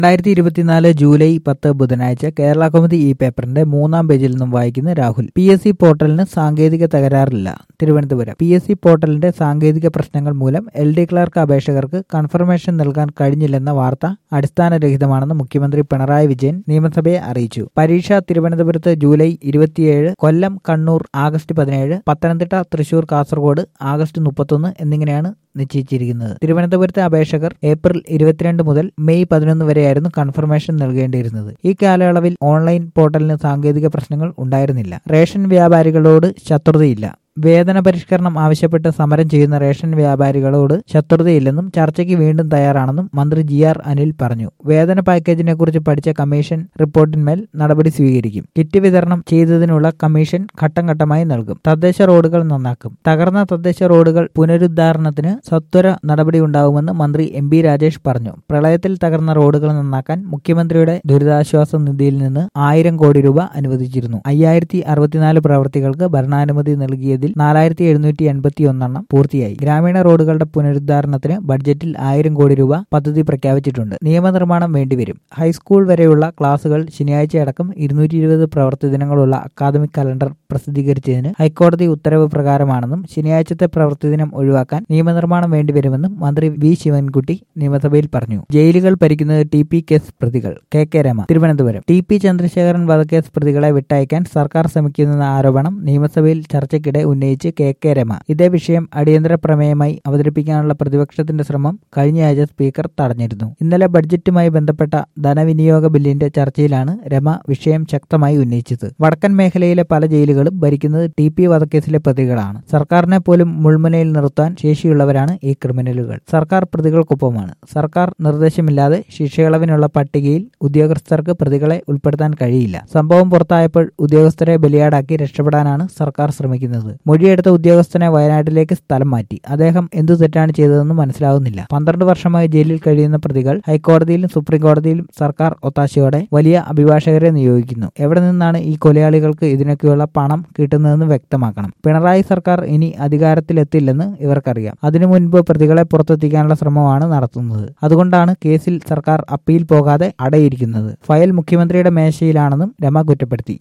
രണ്ടായിരത്തി ഇരുപത്തിനാല് ജൂലൈ പത്ത് ബുധനാഴ്ച കേരള കൗമുദി ഈ പേപ്പറിന്റെ മൂന്നാം പേജിൽ നിന്നും വായിക്കുന്ന രാഹുൽ പി എസ് സി പോർട്ടലിന് സാങ്കേതിക തകരാറില്ല തിരുവനന്തപുരം പി എസ് സി പോർട്ടലിന്റെ സാങ്കേതിക പ്രശ്നങ്ങൾ മൂലം എൽ ഡി ക്ലർക്ക് അപേക്ഷകർക്ക് കൺഫർമേഷൻ നൽകാൻ കഴിഞ്ഞില്ലെന്ന വാർത്ത അടിസ്ഥാനരഹിതമാണെന്ന് മുഖ്യമന്ത്രി പിണറായി വിജയൻ നിയമസഭയെ അറിയിച്ചു പരീക്ഷ തിരുവനന്തപുരത്ത് ജൂലൈ ഇരുപത്തിയേഴ് കൊല്ലം കണ്ണൂർ ആഗസ്റ്റ് പതിനേഴ് പത്തനംതിട്ട തൃശൂർ കാസർഗോഡ് ആഗസ്റ്റ് മുപ്പത്തൊന്ന് എന്നിങ്ങനെയാണ് നിശ്ചയിച്ചിരിക്കുന്നത് തിരുവനന്തപുരത്തെ അപേക്ഷകർ ഏപ്രിൽ ഇരുപത്തിരണ്ട് മുതൽ മെയ് പതിനൊന്ന് വരെയായിരുന്നു കൺഫർമേഷൻ നൽകേണ്ടിയിരുന്നത് ഈ കാലയളവിൽ ഓൺലൈൻ പോർട്ടലിന് സാങ്കേതിക പ്രശ്നങ്ങൾ ഉണ്ടായിരുന്നില്ല റേഷൻ വ്യാപാരികളോട് ശത്രുതയില്ല വേതന പരിഷ്കരണം ആവശ്യപ്പെട്ട് സമരം ചെയ്യുന്ന റേഷൻ വ്യാപാരികളോട് ശത്രുതയില്ലെന്നും ചർച്ചയ്ക്ക് വീണ്ടും തയ്യാറാണെന്നും മന്ത്രി ജി ആർ അനിൽ പറഞ്ഞു വേതന പാക്കേജിനെ കുറിച്ച് പഠിച്ച കമ്മീഷൻ റിപ്പോർട്ടിന്മേൽ നടപടി സ്വീകരിക്കും കിറ്റ് വിതരണം ചെയ്തതിനുള്ള കമ്മീഷൻ ഘട്ടം ഘട്ടമായി നൽകും തദ്ദേശ റോഡുകൾ നന്നാക്കും തകർന്ന തദ്ദേശ റോഡുകൾ പുനരുദ്ധാരണത്തിന് സത്വര നടപടി ഉണ്ടാവുമെന്ന് മന്ത്രി എം ബി രാജേഷ് പറഞ്ഞു പ്രളയത്തിൽ തകർന്ന റോഡുകൾ നന്നാക്കാൻ മുഖ്യമന്ത്രിയുടെ ദുരിതാശ്വാസ നിധിയിൽ നിന്ന് ആയിരം കോടി രൂപ അനുവദിച്ചിരുന്നു അയ്യായിരത്തി അറുപത്തിനാല് പ്രവർത്തികൾക്ക് ഭരണാനുമതി നൽകിയത് ഇതിൽ നാലായിരത്തി എഴുന്നൂറ്റി എൺപത്തി ഒന്നെണ്ണം പൂർത്തിയായി ഗ്രാമീണ റോഡുകളുടെ പുനരുദ്ധാരണത്തിന് ബഡ്ജറ്റിൽ ആയിരം കോടി രൂപ പദ്ധതി പ്രഖ്യാപിച്ചിട്ടുണ്ട് നിയമനിർമ്മാണം വേണ്ടിവരും ഹൈസ്കൂൾ വരെയുള്ള ക്ലാസുകൾ ശനിയാഴ്ചയടക്കം ഇരുന്നൂറ്റി ഇരുപത് പ്രവൃത്തി ദിനങ്ങളുള്ള അക്കാദമിക് കലണ്ടർ പ്രസിദ്ധീകരിച്ചതിന് ഹൈക്കോടതി ഉത്തരവ് പ്രകാരമാണെന്നും ശനിയാഴ്ചത്തെ പ്രവൃത്തി ദിനം ഒഴിവാക്കാൻ നിയമനിർമ്മാണം വേണ്ടിവരുമെന്നും മന്ത്രി വി ശിവൻകുട്ടി നിയമസഭയിൽ പറഞ്ഞു ജയിലുകൾ ഭരിക്കുന്നത് ടി പി കേസ് പ്രതികൾ K K Rama Thiruvananthapuram T P Chandrasekharan വധക്കേസ് പ്രതികളെ വിട്ടയക്കാൻ സർക്കാർ ശ്രമിക്കുന്നെന്ന ആരോപണം നിയമസഭയിൽ ചർച്ചയ്ക്കിടെ ഉന്നയിച്ച് കെ കെ രമ ഇതേ വിഷയം അടിയന്തര പ്രമേയമായി അവതരിപ്പിക്കാനുള്ള പ്രതിപക്ഷത്തിന്റെ ശ്രമം കഴിഞ്ഞയാഴ്ച സ്പീക്കർ തടഞ്ഞിരുന്നു ഇന്നലെ ബഡ്ജറ്റുമായി ബന്ധപ്പെട്ട ധനവിനിയോഗ ബില്ലിന്റെ ചർച്ചയിലാണ് രമ വിഷയം ശക്തമായി ഉന്നയിച്ചത് വടക്കൻ മേഖലയിലെ പല ജയിലുകളും ഭരിക്കുന്നത് ടി പി വധക്കേസിലെ പ്രതികളാണ് സർക്കാരിനെ പോലും മുൾമുനയിൽ നിർത്താൻ ശേഷിയുള്ളവരാണ് ഈ ക്രിമിനലുകൾ സർക്കാർ പ്രതികൾക്കൊപ്പമാണ് സർക്കാർ നിർദ്ദേശമില്ലാതെ ശിക്ഷയിളവിനുള്ള പട്ടികയിൽ ഉദ്യോഗസ്ഥർക്ക് പ്രതികളെ ഉൾപ്പെടുത്താൻ കഴിയില്ല സംഭവം പുറത്തായപ്പോൾ ഉദ്യോഗസ്ഥരെ ബലിയാടാക്കി രക്ഷപ്പെടാനാണ് സർക്കാർ ശ്രമിക്കുന്നത് മൊഴിയെടുത്ത ഉദ്യോഗസ്ഥനെ വയനാട്ടിലേക്ക് സ്ഥലം മാറ്റി അദ്ദേഹം എന്തു തെറ്റാണ് ചെയ്തതെന്ന് മനസ്സിലാവുന്നില്ല പന്ത്രണ്ട് വർഷമായി ജയിലിൽ കഴിയുന്ന പ്രതികൾ ഹൈക്കോടതിയിലും സുപ്രീം കോടതിയിലും സർക്കാർ ഒത്താശയോടെ വലിയ അഭിഭാഷകരെ നിയോഗിക്കുന്നു എവിടെ നിന്നാണ് ഈ കൊലയാളികൾക്ക് ഇതിനൊക്കെയുള്ള പണം കിട്ടുന്നതെന്ന് വ്യക്തമാക്കണം പിണറായി സർക്കാർ ഇനി അധികാരത്തിലെത്തില്ലെന്ന് ഇവർക്കറിയാം അതിനു മുൻപ് പ്രതികളെ പുറത്തെത്തിക്കാനുള്ള ശ്രമമാണ് നടത്തുന്നത് അതുകൊണ്ടാണ് കേസിൽ സർക്കാർ അപ്പീൽ പോകാതെ അടയിരിക്കുന്നത് ഫയൽ മുഖ്യമന്ത്രിയുടെ മേശയിലാണെന്നും രമ കുറ്റപ്പെടുത്തി